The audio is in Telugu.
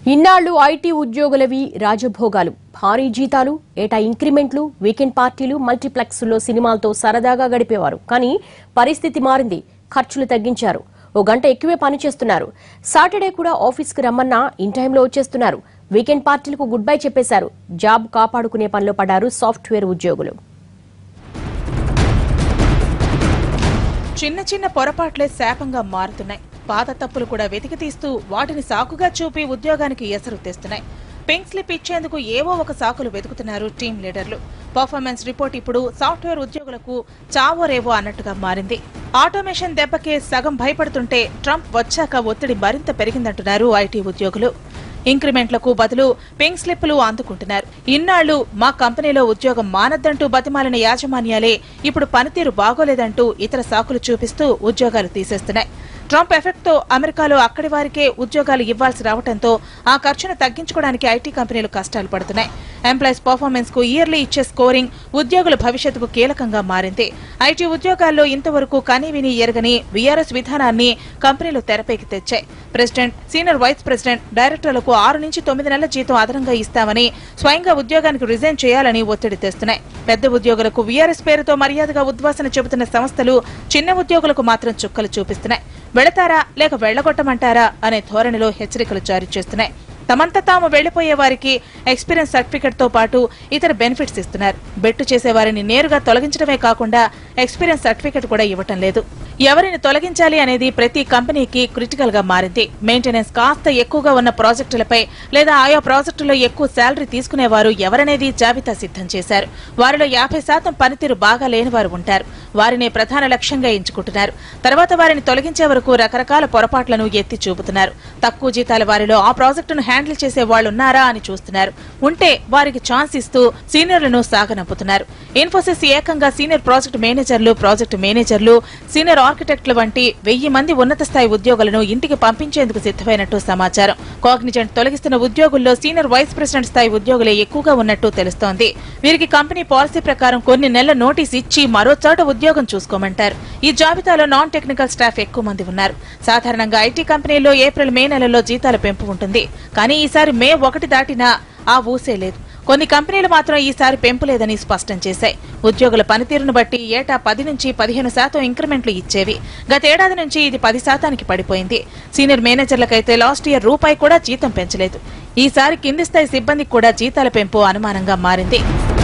ఇన్నాళ్లు ఐటీ ఉద్యోగులవి రాజభోగాలు భారీ జీతాలు ఏటా ఇంక్రిమెంట్లు వీకెండ్ పార్టీలు మల్టీప్లెక్స్లో సినిమాలతో సరదాగా గడిపేవారు కానీ పరిస్థితి మారింది ఖర్చులు తగ్గించారు ఓ గంట ఎక్కువే పని చేస్తున్నారు సాటర్డే కూడా ఆఫీస్కి రమ్మన్నా ఇన్ టైంలో వచ్చేస్తున్నారు వీకెండ్ పార్టీలకు గుడ్ బై చెప్పేశారు జాబ్ కాపాడుకునే పనిలో పడ్డారు సాఫ్ట్వేర్ ఉద్యోగులు చిన్న చిన్న పొరపాట్లే శాపంగా మారుతున్నాయి పాత తప్పులు కూడా వెతికి తీస్తూ వాటిని సాకుగా చూపి ఉద్యోగానికి ఎసరు తెస్తున్నాయి పింక్ స్లిప్ ఇచ్చేందుకు ఏవో ఒక సాకులు వెతుకుతున్నారు టీం లీడర్లు పర్ఫార్మెన్స్ రిపోర్ట్ ఇప్పుడు సాఫ్ట్వేర్ ఉద్యోగులకు చావో రేవో అన్నట్టుగా మారింది ఆటోమేషన్ దెబ్బకే సగం భయపడుతుంటే ట్రంప్ వచ్చాక ఒత్తిడి మరింత పెరిగిందంటున్నారు ఐటీ ఉద్యోగులు ఇంక్రిమెంట్లకు బదులు పింక్ స్లిప్లు అందుకుంటున్నారు ఇన్నాళ్లు మా కంపెనీలో ఉద్యోగం మానద్దంటూ బతిమాలిన యాజమాన్యాలే ఇప్పుడు పనితీరు బాగోలేదంటూ ఇతర సాకులు చూపిస్తూ ఉద్యోగాలు తీసేస్తున్నాయి ట్రంప్ ఎఫెక్ట్ తో అమెరికాలో అక్కడి వారికే ఉద్యోగాలు ఇవ్వాల్సి రావడంతో ఆ ఖర్చును తగ్గించుకోవడానికి ఐటీ కంపెనీలు కష్టాలు పడుతున్నాయి ఎంప్లాయీస్ పర్ఫార్మెన్స్ కు ఇయర్లీ ఇచ్చే స్కోరింగ్ ఉద్యోగుల భవిష్యత్తుకు కీలకంగా మారింది ఐటీ ఉద్యోగాల్లో ఇంతవరకు కనీవిని ఎరగని వీఆర్ఎస్ విధానాన్ని కంపెనీలు తెరపైకి తెచ్చాయి ప్రెసిడెంట్ సీనియర్ వైస్ ప్రెసిడెంట్ డైరెక్టర్లకు ఆరు నుంచి తొమ్మిది నెలల జీతం అదనంగా ఇస్తామని స్వయంగా ఉద్యోగానికి రిజైన్ చేయాలని ఒత్తిడి తెస్తున్నాయి పెద్ద ఉద్యోగులకు వీఆర్ఎస్ పేరుతో మర్యాదగా ఉద్వాసన చెబుతున్న సంస్థలు చిన్న ఉద్యోగులకు మాత్రం చుక్కలు చూపిస్తున్నాయి వెళతారా లేక వెళ్లగొట్టమంటారా అనే ధోరణిలో హెచ్చరికలు జారీ చేస్తున్నాయి తమంత తాము వెళ్లిపోయే వారికి ఎక్స్పీరియన్స్ సర్టిఫికెట్ తో పాటు ఇతర బెనిఫిట్స్ ఇస్తున్నారు బెట్టు చేసే వారిని నేరుగా తొలగించడమే కాకుండా ఎక్స్పీరియన్స్ సర్టిఫికెట్ కూడా ఇవ్వటం లేదు ఎవరిని తొలగించాలి అనేది ప్రతి కంపెనీకి క్రిటికల్ గా మారింది మెయింటెనెన్స్ కాస్త ఎక్కువగా ఉన్న ప్రాజెక్టులపై లేదా ఆయా ప్రాజెక్టులో ఎక్కువ శాలరీ తీసుకునేవారు ఎవరనేది జాబితా సిద్ధం చేశారు వారిలో యాభై శాతం పనితీరు బాగా లేని వారు ఉంటారు వారినే ప్రధాన లక్ష్యంగా ఎంచుకుంటున్నారు తర్వాత వారిని తొలగించే వరకు రకరకాల పొరపాట్లను ఎత్తి చూపుతున్నారు తక్కువ జీతాల వారిలో ఆ ప్రాజెక్టును హ్యాండిల్ చేసే వాళ్ళు ఉన్నారా అని చూస్తున్నారు ఉంటే వారికి ఛాన్స్ ఇస్తూ సీనియర్లను సాగనంపుతున్నారు ఇన్ఫోసిస్ ఏకంగా సీనియర్ ప్రాజెక్ట్ మేనేజర్లు ప్రాజెక్ట్ మేనేజర్లు సీనియర్ ఆర్కిటెక్టులు వంటి వెయ్యి మంది ఉన్నత స్థాయి ఉద్యోగులను ఇంటికి పంపించేందుకు సిద్ధమైనట్టు సమాచారం కాగ్నిజెంట్ తొలగిస్తున్న ఉద్యోగుల్లో సీనియర్ వైస్ ప్రెసిడెంట్ స్థాయి ఉద్యోగులే ఎక్కువగా ఉన్నట్టు తెలుస్తోంది వీరికి కంపెనీ పాలసీ ప్రకారం కొన్ని నెలల నోటీస్ ఇచ్చి మరో చోట ఉద్యోగం చూసుకోమంటారు ఈ జాబితాలో నాన్ టెక్నికల్ స్టాఫ్ ఎక్కువ మంది ఉన్నారు సాధారణంగా ఐటీ కంపెనీల్లో ఏప్రిల్ మే నెలలో జీతాల పెంపు ఉంటుంది కానీ ఈసారి మే ఒకటి దాటినా ఆ ఊసే లేదు కొన్ని కంపెనీలు మాత్రం ఈసారి పెంపు లేదని స్పష్టం చేశాయి ఉద్యోగుల పనితీరును బట్టి ఏటా పది నుంచి పదిహేను శాతం ఇంక్రిమెంట్లు ఇచ్చేవి గతేడాది నుంచి ఇది పది శాతానికి పడిపోయింది సీనియర్ మేనేజర్లకైతే లాస్ట్ ఇయర్ రూపాయి కూడా జీతం పెంచలేదు ఈసారి కింది స్థాయి సిబ్బందికి కూడా జీతాల పెంపు అనుమానంగా మారింది